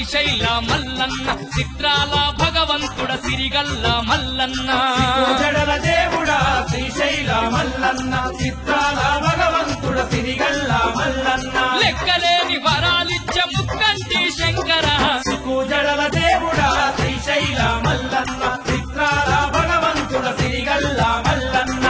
శ్రీశైల మల్లన్న చిత్రాల భగవంతుడ సిరిగల్ల మల్లన్న జడల దేవుడా శ్రీశైల మల్లన్న చిత్రాల భగవంతుడ సిరిగల్ల మల్లన్న లెక్కలేని వరాలిచ్చ ముక్కంటి శంకర జడల దేవుడా శ్రీశైల మల్లన్న చిత్రాల భగవంతుడ సిరిగల్ల మల్లన్న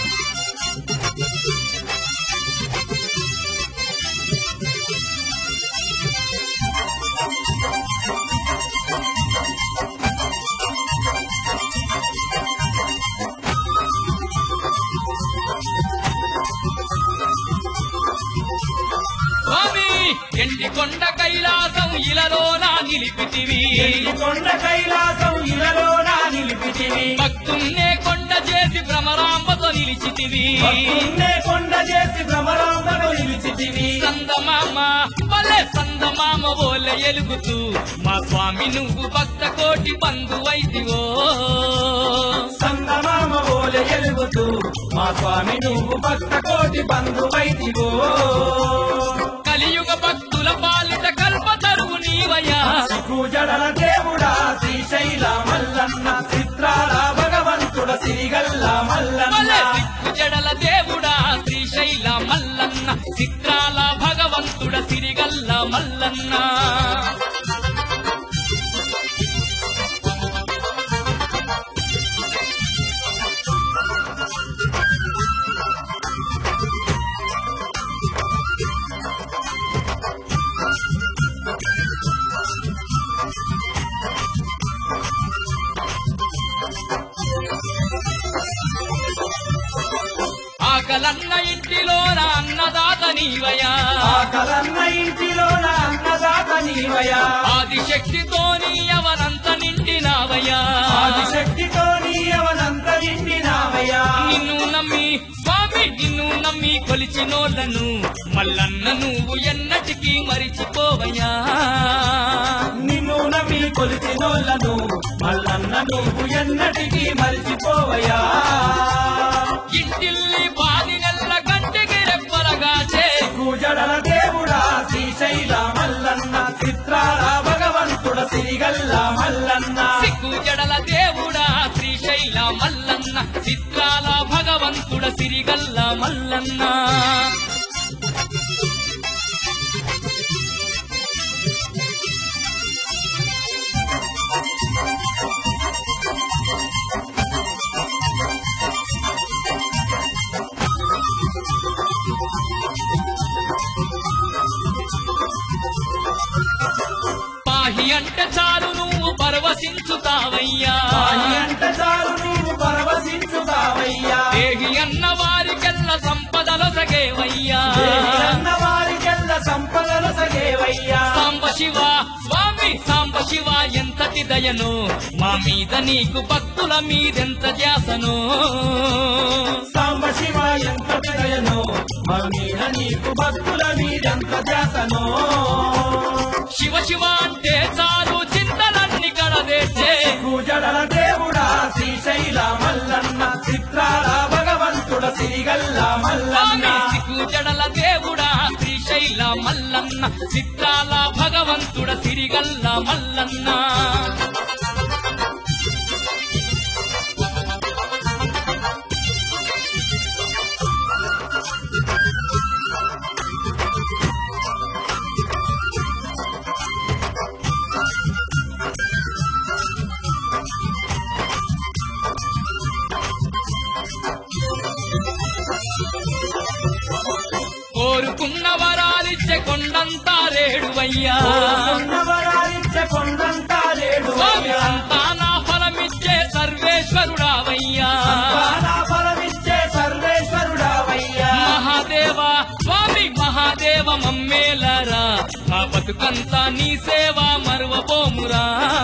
స్వామి ఎండి కొండ కైలాసం ఇలలోన నిలిపితివి కొండ కైలాసం ఇలలో నా నిలిపితివి భక్తున్నే కొండ చేసి భ్రమరాంబతో నిలిచితివి భక్తున్నే కొండ చేసి భ్రమరాంబను నిలిచితివి సందమామ భలే సందమామ ఓల ఎలుగుతూ మా స్వామి నువ్వు భక్త కోటి బంధువైతివో సంగమామ ఓలె ఎలుగుతూ మా స్వామి నువ్వు భక్త కోటి బంధువైతివో కలియుగ భక్తుల పాలిట కల్పతరువు నీవయ్యా పూజడల దేవుడా శ్రీశైల మల్లన్న చిత్రాల భగవంతుడ సిరిగల్ల మల్లన్న భలే సిక్కు జడల దేవుడా శ్రీశైల మల్లన్న చిత్రాల భగవంతుడ సిరిగల్ల మల్లన్న ఆకలన్న ఇంటిలోన అన్నదాత నీవయ్యా ఆకలన్న ఇంటిలో నా అన్నదాత నీవయా ఆదిశక్తితోని అవనంత నిండినావయ్యా ఆదిశక్తితో నీయవనంత నిండినావయ్యా నిన్ను నమ్మి స్వామి నిన్ను నమ్మి కొలిచినోళ్లను మల్లన్న నువ్వు ఎన్నటికీ మరిచిపోవయ్యా నిన్ను నమ్మి కొలిచినోళ్లను మల్లన్న నువ్వు ఎన్నటికీ మరిచిపోవయా ఇంటిల్లి బాది నెల్ల గంటికి రెప్పలగాచే పూజడల దేవుడా శ్రీశైల మల్లన్న చిత్రాల భగవంతుడ సిరిగల్ల మల్లన్న సిగ్గు జడల దేవుడా శ్రీశైల మల్లన్న చిత్రాల భగవంతుడ సిరిగల్ల మల్లన్న పాహి అంటే చాలు నువ్వు పరవశించుతావయ్యా పాయి అంట చాలు నీవు పరవశించుతావయ్యా దేహి అన్న వారికెల్ల సంపదలు సగేవయ్యా దేవి అన్న వారికెల్ల సంపదలు సగేవయ్యా సాంబ శివ స్వామి సాంబ శివ ఎంతటి దయను మా మీద నీకు భక్తుల మీదెంత ధ్యాసను సాంబ శివ ఎంత దయను మా మీద నీకు భక్తుల మీదెంత ధ్యాసను శివ శివ అంటే చాలు చింతలన్నీ కడదేచే పూజడల దేవుడా శ్రీశైల మల్లన్న చిత్రాల భగవంతుడ సిరిగల్ల మల్లన్న స్వామి సిగ్గు జడల దేవుడా శ్రీశైల మల్లన్న చిత్రాల భగవంతుడ సిరిగల్ల మల్లన్న కోరుకున్న వరాలిచ్చే కొండంతా రేడువయ్యా ఉన్నవరాలిచ్చ కొండంతా లేడు స్వామి సంతాన ఫలమిచ్చే సర్వేశ్వరుడావయ్యా సంతాన ఫలమిచ్చే సర్వేశ్వరుడావయ్యా మహాదేవ స్వామి మహాదేవ మమ్మేలరా మా బతుకంతా నీ సేవ మరువబోమురా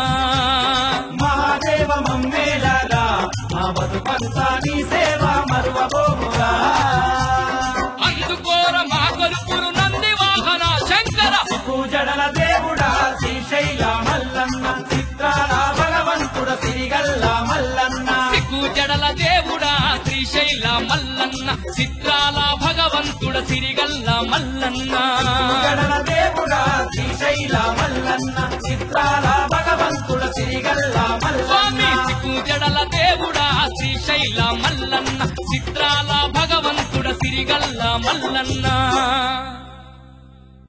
మహాదేవ మమ్మేలరా మా బతుకంతా నీ సేవ మరువబోమురా అందుకోర మా కొలుపురు నంది వాహన శంకర పూజడల దేవుడా శ్రీశైల మల్లన్న చిత్రాల భగవంతుడ సిరిగల్ల మల్లన్న సిగ్గు జడల దేవుడా శ్రీశైల మల్లన్న చిత్రాల భగవంతుడ సిరిగల్ల మల్లన్న గడల దేవుడా శ్రీశైల మల్లన్న చిత్రాల భగవంతుడ సిరిగల్ల స్వామి మల్లన్న సిక్కు జడల దేవుడా శ్రీశైల మల్లన్న చిత్రాల భగవంతుడ సిరిగల్ల మల్లన్న